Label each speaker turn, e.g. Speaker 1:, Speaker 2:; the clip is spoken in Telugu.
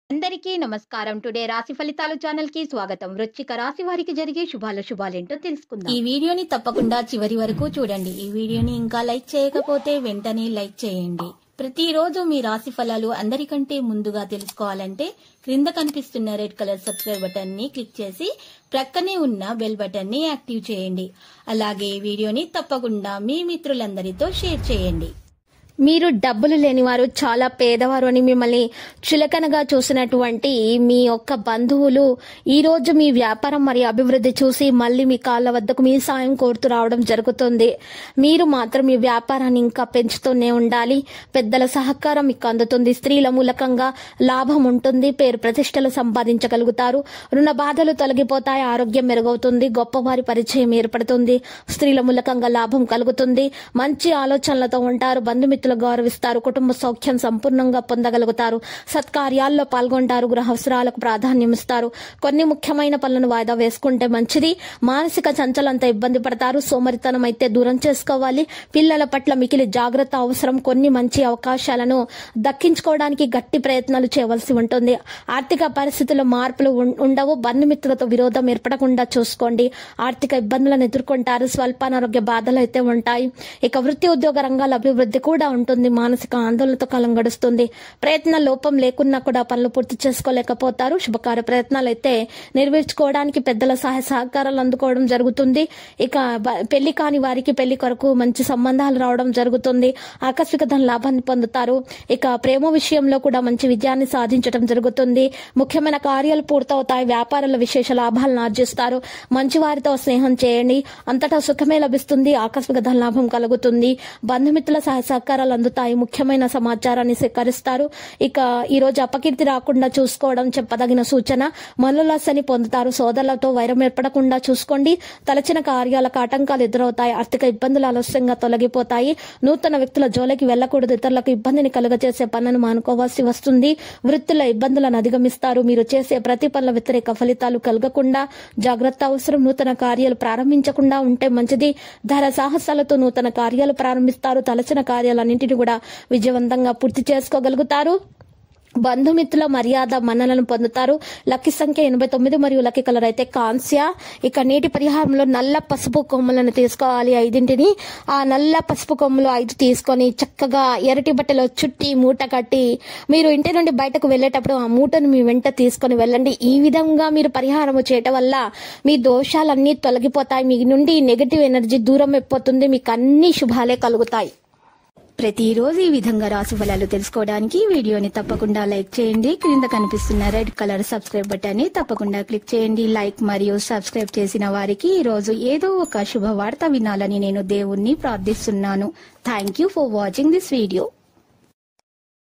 Speaker 1: అందరికీ నమస్కారం టుడే రాశి ఫలితాలు ఛానల్ కి స్వాగతం వృశ్చిక రాశి వారికి జరిగే శుభాల శుభాలేంటో తెలుసుకుందాం
Speaker 2: ఈ వీడియోని తప్పకుండా చివరి వరకు చూడండి ఈ వీడియోని ఇంకా లైక్ చేయకపోతే వెంటనే లైక్ చేయండి ప్రతిరోజు మీ రాశి ఫలాలు అందరికంటే ముందుగా తెలుసుకోవాలంటే క్రింద కనిపిస్తున్న రెడ్ కలర్ సబ్స్క్రైబ్ బటన్ ని క్లిక్ చేసి ప్రక్కనే ఉన్న బెల్ బటన్ ని యాక్టివ్ చేయండి అలాగే ఈ వీడియోని తప్పకుండా మీ మిత్రులందరితో షేర్ చేయండి
Speaker 1: మీరు డబ్బులు లేనివారు చాలా పేదవారు అని మిమ్మల్ని చులకనగా చూసినటువంటి మీ యొక్క బంధువులు ఈ రోజు మీ వ్యాపారం మరియు అభివృద్ధి చూసి మళ్ళీ మీ కాళ్ళ వద్దకు మీ సాయం కోరుతూ రావడం జరుగుతుంది మీరు మాత్రం మీ వ్యాపారాన్ని ఇంకా పెంచుతూనే ఉండాలి పెద్దల సహకారం మీకు అందుతుంది స్త్రీల మూలకంగా లాభం ఉంటుంది పేరు ప్రతిష్టలు సంపాదించగలుగుతారు రుణ బాధలు తొలగిపోతాయి ఆరోగ్యం మెరుగవుతుంది గొప్పవారి పరిచయం ఏర్పడుతుంది స్త్రీల మూలకంగా లాభం కలుగుతుంది మంచి ఆలోచనలతో ఉంటారు బంధుమిత్రులు గౌరవిస్తారు కుటుంబ సౌఖ్యం సంపూర్ణంగా పొందగలుగుతారు సత్కార్యాల్లో పాల్గొంటారు గృహ అవసరాలకు ప్రాధాన్యం ఇస్తారు కొన్ని ముఖ్యమైన పనులను వాయిదా వేసుకుంటే మంచిది మానసిక చంచలంతో ఇబ్బంది పడతారు సోమరితనం అయితే దూరం చేసుకోవాలి పిల్లల పట్ల మికిలి జాగ్రత్త అవసరం కొన్ని మంచి అవకాశాలను దక్కించుకోవడానికి గట్టి ప్రయత్నాలు చేయవలసి ఉంటుంది ఆర్థిక పరిస్థితుల్లో మార్పులు ఉం- ఉండవు బంధుమిత్రులతో విరోధం ఏర్పడకుండా చూసుకోండి ఆర్థిక ఇబ్బందులను ఎదుర్కొంటారు స్వల్పానారోగ్య బాధలు అయితే ఉంటాయి ఇక వృత్తి ఉద్యోగ రంగాల అభివృద్ధి కూడా ఉంటుంది మానసిక ఆందోళనతో కాలం గడుస్తుంది ప్రయత్న లోపం లేకున్నా కూడా పనులు పూర్తి చేసుకోలేకపోతారు శుభకార్య ప్రయత్నాలు అయితే నెరవేర్చుకోవడానికి పెద్దల సహాయ సహకారాలు అందుకోవడం జరుగుతుంది ఇక బ- పెళ్లి కాని వారికి పెళ్లి కొరకు మంచి సంబంధాలు రావడం జరుగుతుంది ఆకస్మిక ధన లాభాన్ని పొందుతారు ఇక ప్రేమ విషయంలో కూడా మంచి విజయాన్ని సాధించడం జరుగుతుంది ముఖ్యమైన కార్యాలు పూర్తవుతాయి వ్యాపారాల విశేష లాభాలను ఆర్జిస్తారు మంచి వారితో స్నేహం చేయండి అంతటా సుఖమే లభిస్తుంది ఆకస్మిక ధన లాభం కలుగుతుంది బంధుమిత్రుల సహాయ సహకారాలు అందుతాయి ముఖ్యమైన సమాచారాన్ని సేకరిస్తారు ఇక ఈ రోజు అపకీర్తి రాకుండా చూసుకోవడం చెప్పదగిన సూచన మనోల్లాసాన్ని పొందుతారు సోదరులతో వైరం ఏర్పడకుండా చూసుకోండి తలచిన కార్యాలకు ఆటంకాలు ఎదురవుతాయి ఆర్థిక ఇబ్బందులు ఆలస్యంగా తొలగిపోతాయి నూతన వ్యక్తుల జోలికి వెళ్లకూడదు ఇతరులకు ఇబ్బందిని కలుగజేసే పనులను మానుకోవాల్సి వస్తుంది వృత్తుల ఇబ్బందులను అధిగమిస్తారు మీరు చేసే ప్రతి పనుల వ్యతిరేక ఫలితాలు కలగకుండా జాగ్రత్త అవసరం నూతన కార్యాలు ప్రారంభించకుండా ఉంటే మంచిది ధర సాహసాలతో నూతన కార్యాలు ప్రారంభిస్తారు తలచిన కార్యాలన్నింటినీ కూడా విజయవంతంగా పూర్తి చేసుకోగలుగుతారు బంధుమిత్రుల మర్యాద మన్నలను పొందుతారు లక్కీ సంఖ్య ఎనభై తొమ్మిది మరియు లక్కీ కలర్ అయితే కాంస్య ఇక నీటి పరిహారంలో నల్ల పసుపు కొమ్ములను తీసుకోవాలి ఐదింటిని ఆ నల్ల పసుపు కొమ్ములు ఐదు తీసుకొని చక్కగా ఎరటి బట్టలో చుట్టి మూట కట్టి మీరు ఇంటి నుండి బయటకు వెళ్ళేటప్పుడు ఆ మూటను మీ వెంట తీసుకొని వెళ్ళండి ఈ విధంగా మీరు పరిహారం చేయటం వల్ల మీ దోషాలన్నీ తొలగిపోతాయి మీ నుండి నెగటివ్ ఎనర్జీ దూరం అయిపోతుంది మీకు అన్ని శుభాలే కలుగుతాయి
Speaker 2: ప్రతిరోజు ఈ విధంగా రాశి ఫలాలు తెలుసుకోవడానికి ఈ వీడియోని తప్పకుండా లైక్ చేయండి క్రింద కనిపిస్తున్న రెడ్ కలర్ సబ్స్క్రైబ్ బటన్ ని తప్పకుండా క్లిక్ చేయండి లైక్ మరియు సబ్స్క్రైబ్ చేసిన వారికి ఈ రోజు ఏదో ఒక శుభవార్త వినాలని నేను దేవుణ్ణి ప్రార్థిస్తున్నాను thank you for watching this video